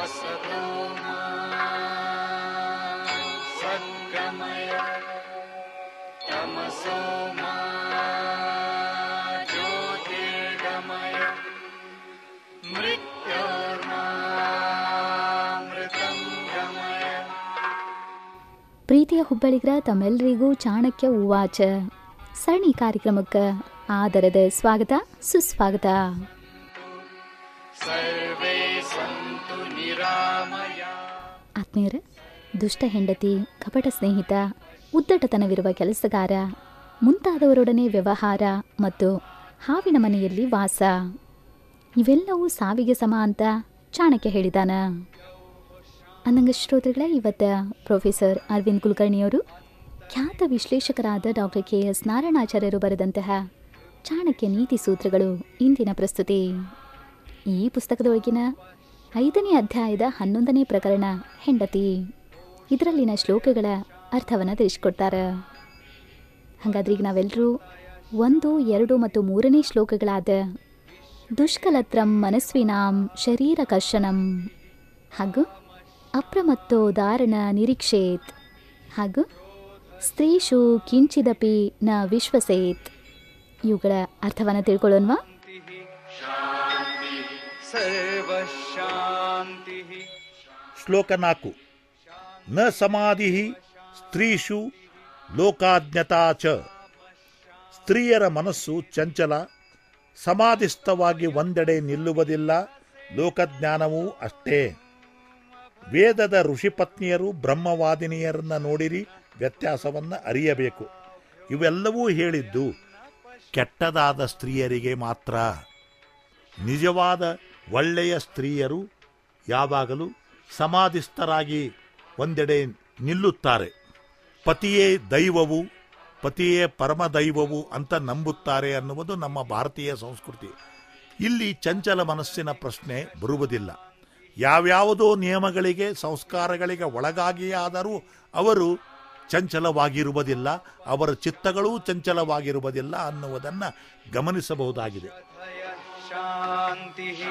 असतो मा सद्गमय तमसो मा ज्योतिर्गमय मृत्योर्मामृतं गमय ಪ್ರೀತಿಯ ಹುಬ್ಬಳಿಗರ ತಮ್ಮೆಲ್ಲರಿಗೂ ಚಾಣಕ್ಯ ಉವಾಚ ಸರಣಿ ಕಾರ್ಯಕ್ರಮಕ್ಕೆ ಆದರದ ಸ್ವಾಗತ ಸುಸ್ವಾಗತ सर्वे सन्तु निरामया ಆತ್ಮೀಯರ ದುಷ್ಟ ಹೆಂಡತಿ ಕಪಟ ಸ್ನೇಹಿತ ಉದ್ದಟತನವಿರುವ ಕೆಲಸಗಾರ ಮುಂತಾದವರೊಡನೆ ವ್ಯವಹಾರ ಮತ್ತು ಹಾವಿನ ಮನೆಯಲ್ಲಿ ವಾಸ ಇವೆಲ್ಲವೂ ಸಾವಿಗೆ ಸಮ ಅಂತ ಚಾಣಕ್ಯ ಹೇಳಿದಾನ ಅಂದಂಗ ಶ್ರೋತೃಗಳ ಇವತ್ತು ಪ್ರೊಫೆಸರ್ ಅರವಿಂದ್ ಕುಲಕರ್ಣಿಯವರು ಖ್ಯಾತ ವಿಶ್ಲೇಷಕರಾದ ಡಾಕ್ಟರ್ ಕೆ ಎಸ್ ನಾರಾಯಣಾಚಾರ್ಯರು ಬರೆದಂತಹ ಚಾಣಕ್ಯ ನೀತಿ ಸೂತ್ರಗಳು ಇಂದಿನ ಪ್ರಸ್ತುತಿ ಈ ಪುಸ್ತಕದೊಳಗಿನ ಐದನೇ ಅಧ್ಯಾಯದ ಹನ್ನೊಂದನೇ ಪ್ರಕರಣ ಹೆಂಡತಿ ಇದರಲ್ಲಿನ ಶ್ಲೋಕಗಳ ಅರ್ಥವನ್ನು ತಿಳಿಸ್ಕೊಡ್ತಾರೆ ಹಾಗಾದ್ರೆ ಈಗ ನಾವೆಲ್ಲರೂ ಒಂದು ಎರಡು ಮತ್ತು ಮೂರನೇ ಶ್ಲೋಕಗಳಾದ ದುಷ್ಕಲತ್ರಂ ಮನಸ್ವಿನಾಂ ಶರೀರ ಕರ್ಷಣಂ ಹಾಗೂ ಅಪ್ರಮತ್ತೋ ಧಾರಣ ನಿರೀಕ್ಷೇತ್ ಹಾಗೂ ಸ್ತ್ರೀಷು ಕಿಂಚಿದಪಿ ನ ವಿಶ್ವಸೇತ್ ಇವುಗಳ ಅರ್ಥವನ್ನು ತಿಳ್ಕೊಳ್ಳೋಣವಾ सर्वशान्तिः ಶ್ಲೋಕ ನಾಲ್ಕು ನ ಸಮಾಧಿ ಸ್ತ್ರೀಷು ಲೋಕಾಜ್ಞತಾ ಚ ಸ್ತ್ರೀಯರ ಮನಸ್ಸು ಚಂಚಲ ಸಮಾಧಿಸ್ಥವಾಗಿ ಒಂದೆಡೆ ನಿಲ್ಲುವುದಿಲ್ಲ ಲೋಕಜ್ಞಾನವೂ ಅಷ್ಟೇ ವೇದದ ಋಷಿಪತ್ನಿಯರು ಬ್ರಹ್ಮವಾದಿನಿಯರನ್ನ ನೋಡಿರಿ ವ್ಯತ್ಯಾಸವನ್ನು ಅರಿಯಬೇಕು ಇವೆಲ್ಲವೂ ಹೇಳಿದ್ದು ಕೆಟ್ಟದಾದ ಸ್ತ್ರೀಯರಿಗೆ ಮಾತ್ರ ನಿಜವಾದ ಒಳ್ಳೆಯ ಸ್ತ್ರೀಯರು ಯಾವಾಗಲೂ ಸಮಾಧಿಸ್ಥರಾಗಿ ಒಂದೆಡೆ ನಿಲ್ಲುತ್ತಾರೆ ಪತಿಯೇ ದೈವವು ಪತಿಯೇ ಪರಮ ದೈವವು ಅಂತ ನಂಬುತ್ತಾರೆ ಅನ್ನುವುದು ನಮ್ಮ ಭಾರತೀಯ ಸಂಸ್ಕೃತಿ ಇಲ್ಲಿ ಚಂಚಲ ಮನಸ್ಸಿನ ಪ್ರಶ್ನೆ ಬರುವುದಿಲ್ಲ ಯಾವ್ಯಾವುದೋ ನಿಯಮಗಳಿಗೆ ಸಂಸ್ಕಾರಗಳಿಗೆ ಒಳಗಾಗಿಯಾದರೂ ಅವರು ಚಂಚಲವಾಗಿರುವುದಿಲ್ಲ ಅವರ ಚಿತ್ತಗಳೂ ಚಂಚಲವಾಗಿರುವುದಿಲ್ಲ ಅನ್ನುವುದನ್ನು ಗಮನಿಸಬಹುದಾಗಿದೆ शान्तिः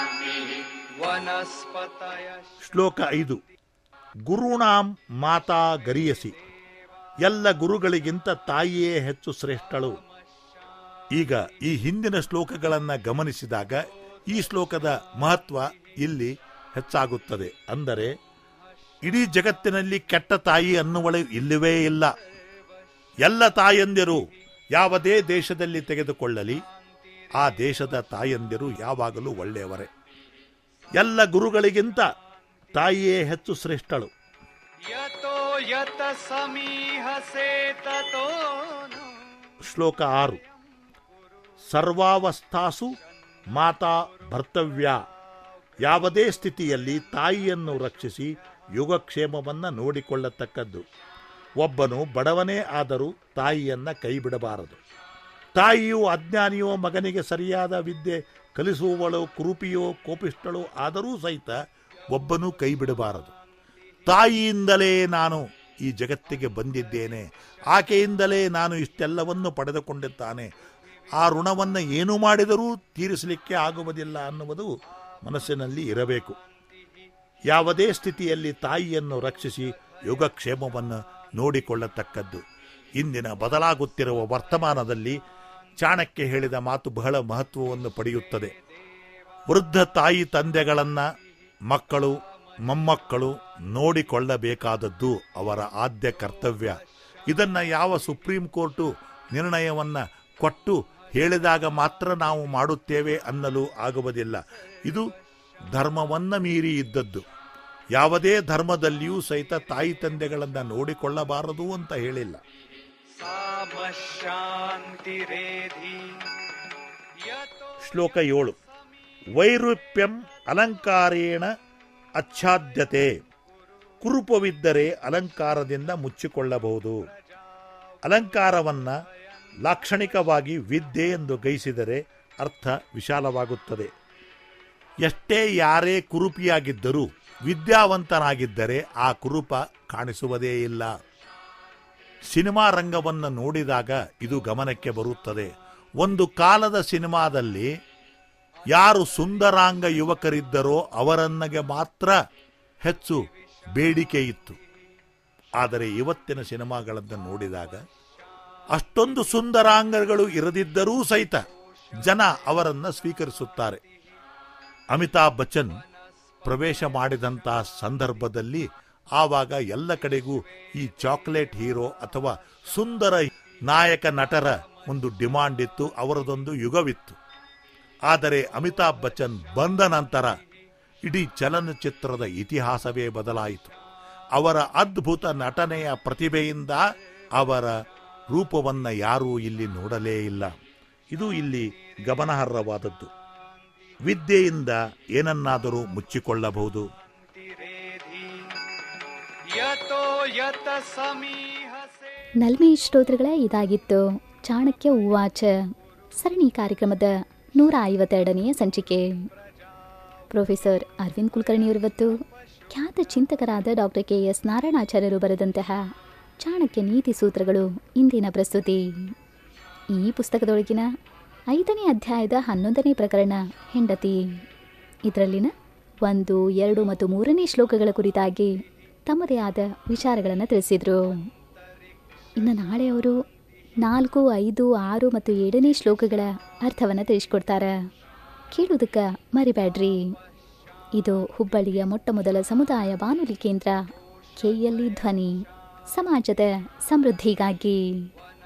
वनस्पतय ಶ್ಲೋಕ ಐದು ಗುರುಣಾಂ ಮಾತಾ ಗರಿಯಸಿ ಎಲ್ಲ ಗುರುಗಳಿಗಿಂತ ತಾಯಿಯೇ ಹೆಚ್ಚು ಶ್ರೇಷ್ಠಳು ಈಗ ಈ ಹಿಂದಿನ ಶ್ಲೋಕಗಳನ್ನು ಗಮನಿಸಿದಾಗ ಈ ಶ್ಲೋಕದ ಮಹತ್ವ ಇಲ್ಲಿ ಹೆಚ್ಚಾಗುತ್ತದೆ ಅಂದರೆ ಇಡೀ ಜಗತ್ತಿನಲ್ಲಿ ಕೆಟ್ಟ ತಾಯಿ ಅನ್ನುವಳು ಇಲ್ಲವೇ ಇಲ್ಲ ಎಲ್ಲ ತಾಯಂದಿರು ಯಾವುದೇ ದೇಶದಲ್ಲಿ ತೆಗೆದುಕೊಳ್ಳಲಿ ಆ ದೇಶದ ತಾಯಂದಿರು ಯಾವಾಗಲೂ ಒಳ್ಳೆಯವರೇ ಎಲ್ಲ ಗುರುಗಳಿಗಿಂತ ತಾಯಿಯೇ ಹೆಚ್ಚು ಶ್ರೇಷ್ಠಳು यतो यत समीहसे ततो नो ಶ್ಲೋಕ ಆರು ಸರ್ವಾವಸ್ಥಾಸು ಮಾತಾ ಭರ್ತವ್ಯ ಯಾವುದೇ ಸ್ಥಿತಿಯಲ್ಲಿ ತಾಯಿಯನ್ನು ರಕ್ಷಿಸಿ ಯೋಗಕ್ಷೇಮವನ್ನು ನೋಡಿಕೊಳ್ಳತಕ್ಕದ್ದು ಒಬ್ಬನು ಬಡವನೇ ಆದರೂ ತಾಯಿಯನ್ನ ಕೈಬಿಡಬಾರದು ತಾಯಿಯು ಅಜ್ಞಾನಿಯೋ ಮಗನಿಗೆ ಸರಿಯಾದ ವಿದ್ಯೆ ಕಲಿಸುವವಳೋ ಕುರುಪಿಯೋ ಕೋಪಿಷ್ಟಳೋ ಆದರೂ ಸಹಿತ ಒಬ್ಬನೂ ಕೈ ಬಿಡಬಾರದು ತಾಯಿಯಿಂದಲೇ ನಾನು ಈ ಜಗತ್ತಿಗೆ ಬಂದಿದ್ದೇನೆ ಆಕೆಯಿಂದಲೇ ನಾನು ಇಷ್ಟೆಲ್ಲವನ್ನು ಪಡೆದುಕೊಂಡಿದ್ದಾನೆ ಆ ಋಣವನ್ನು ಏನು ಮಾಡಿದರೂ ತೀರಿಸಲಿಕ್ಕೆ ಆಗುವುದಿಲ್ಲ ಅನ್ನುವುದು ಮನಸ್ಸಿನಲ್ಲಿ ಇರಬೇಕು ಯಾವುದೇ ಸ್ಥಿತಿಯಲ್ಲಿ ತಾಯಿಯನ್ನು ರಕ್ಷಿಸಿ ಯೋಗಕ್ಷೇಮವನ್ನು ನೋಡಿಕೊಳ್ಳತಕ್ಕದ್ದು ಇಂದಿನ ಬದಲಾಗುತ್ತಿರುವ ವರ್ತಮಾನದಲ್ಲಿ ಚಾಣಕ್ಯ ಹೇಳಿದ ಮಾತು ಬಹಳ ಮಹತ್ವವನ್ನು ಪಡೆಯುತ್ತದೆ ವೃದ್ಧ ತಾಯಿ ತಂದೆಗಳನ್ನ ಮಕ್ಕಳು ಮೊಮ್ಮಕ್ಕಳು ನೋಡಿಕೊಳ್ಳಬೇಕಾದದ್ದು ಅವರ ಆದ್ಯ ಕರ್ತವ್ಯ ಇದನ್ನ ಯಾವ ಸುಪ್ರೀಂ ಕೋರ್ಟು ನಿರ್ಣಯವನ್ನ ಕೊಟ್ಟು ಹೇಳಿದಾಗ ಮಾತ್ರ ನಾವು ಮಾಡುತ್ತೇವೆ ಅನ್ನಲು ಆಗುವುದಿಲ್ಲ ಇದು ಧರ್ಮವನ್ನ ಮೀರಿ ಇದ್ದದ್ದು ಯಾವುದೇ ಧರ್ಮದಲ್ಲಿಯೂ ಸಹಿತ ತಾಯಿ ತಂದೆಗಳನ್ನು ನೋಡಿಕೊಳ್ಳಬಾರದು ಅಂತ ಹೇಳಿಲ್ಲ सामशान्तिरेधि यतो ಶ್ಲೋಕ ಏಳು ವೈರೂಪ್ಯಂ ಅಲಂಕಾರೇಣ ಆಚ್ಛಾದ್ಯತೆ ಕುರುಪವಿದ್ದರೆ ಅಲಂಕಾರದಿಂದ ಮುಚ್ಚಿಕೊಳ್ಳಬಹುದು ಅಲಂಕಾರವನ್ನ ಲಾಕ್ಷಣಿಕವಾಗಿ ವಿದ್ಯೆ ಎಂದು ಗೈಸಿದರೆ ಅರ್ಥ ವಿಶಾಲವಾಗುತ್ತದೆ ಎಷ್ಟೇ ಯಾರೇ ಕುರುಪಿಯಾಗಿದ್ದರೂ ವಿದ್ಯಾವಂತನಾಗಿದ್ದರೆ ಆ ಕುರುಪ ಕಾಣಿಸುವುದೇ ಇಲ್ಲ ಸಿನಿಮಾ ರಂಗವನ್ನು ನೋಡಿದಾಗ ಇದು ಗಮನಕ್ಕೆ ಬರುತ್ತದೆ ಒಂದು ಕಾಲದ ಸಿನಿಮಾದಲ್ಲಿ ಯಾರು ಸುಂದರಾಂಗ ಯುವಕರಿದ್ದರೋ ಅವರನ್ನಗೆ ಮಾತ್ರ ಹೆಚ್ಚು ಬೇಡಿಕೆ ಇತ್ತು ಆದರೆ ಇವತ್ತಿನ ಸಿನಿಮಾಗಳನ್ನು ನೋಡಿದಾಗ ಅಷ್ಟೊಂದು ಸುಂದರಾಂಗಗಳು ಇರದಿದ್ದರೂ ಸಹಿತ ಜನ ಅವರನ್ನು ಸ್ವೀಕರಿಸುತ್ತಾರೆ ಅಮಿತಾಬ್ ಬಚ್ಚನ್ ಪ್ರವೇಶ ಮಾಡಿದಂತಹ ಸಂದರ್ಭದಲ್ಲಿ ಆವಾಗ ಎಲ್ಲ ಕಡೆಗೂ ಈ ಚಾಕ್ಲೇಟ್ ಹೀರೋ ಅಥವಾ ಸುಂದರ ನಾಯಕ ನಟರ ಒಂದು ಡಿಮಾಂಡ್ ಇತ್ತು ಅವರದೊಂದು ಯುಗವಿತ್ತು ಆದರೆ ಅಮಿತಾಬ್ ಬಚ್ಚನ್ ಬಂದ ನಂತರ ಇಡೀ ಚಲನಚಿತ್ರದ ಇತಿಹಾಸವೇ ಬದಲಾಯಿತು ಅವರ ಅದ್ಭುತ ನಟನೆಯ ಪ್ರತಿಭೆಯಿಂದ ಅವರ ರೂಪವನ್ನ ಯಾರೂ ಇಲ್ಲಿ ನೋಡಲೇ ಇಲ್ಲ ಇದು ಇಲ್ಲಿ ಗಮನಾರ್ಹವಾದದ್ದು ವಿದ್ಯೆಯಿಂದ ಏನನ್ನಾದರೂ ಮುಚ್ಚಿಕೊಳ್ಳಬಹುದು तिरेधि यतो यत समीहसे ನಲ್ಮೆ ಶ್ರೋತೃಗಳೇ ಇದಾಗಿತ್ತು ಚಾಣಕ್ಯ ಉವಾಚ ಸರಣಿ ಕಾರ್ಯಕ್ರಮದ ನೂರ ಐವತ್ತೆರಡನೆಯ ಸಂಚಿಕೆ ಪ್ರೊಫೆಸರ್ ಅರವಿಂದ್ ಕುಲಕರ್ಣಿಯವರಿವತ್ತು ಖ್ಯಾತ ಚಿಂತಕರಾದ ಡಾಕ್ಟರ್ ಕೆ ಎಸ್ ನಾರಾಯಣಾಚಾರ್ಯರು ಬರೆದಂತಹ ಚಾಣಕ್ಯ ನೀತಿ ಸೂತ್ರಗಳು ಇಂದಿನ ಪ್ರಸ್ತುತಿ ಈ ಪುಸ್ತಕದೊಳಗಿನ ಐದನೇ ಅಧ್ಯಾಯದ ಹನ್ನೊಂದನೇ ಪ್ರಕರಣ ಹೆಂಡತಿ ಇದರಲ್ಲಿನ ಒಂದು ಎರಡು ಮತ್ತು ಮೂರನೇ ಶ್ಲೋಕಗಳ ಕುರಿತಾಗಿ ತಮ್ಮದೇ ಆದ ವಿಚಾರಗಳನ್ನು ತಿಳಿಸಿದರು ಇನ್ನು ನಾಳೆ ಅವರು ನಾಲ್ಕು ಐದು ಆರು ಮತ್ತು ಏಳನೇ ಶ್ಲೋಕಗಳ ಅರ್ಥವನ್ನು ತಿಳಿಸ್ಕೊಡ್ತಾರೆ ಕೇಳೋದಕ್ಕೆ ಮರಿಬೇಡ್ರಿ ಇದು ಹುಬ್ಬಳ್ಳಿಯ ಮೊಟ್ಟ ಮೊದಲ ಸಮುದಾಯ ಬಾನುಲಿ ಕೇಂದ್ರ ಕೆಎಲ್ಇ ಧ್ವನಿ ಸಮಾಜದ ಸಮೃದ್ಧಿಗಾಗಿ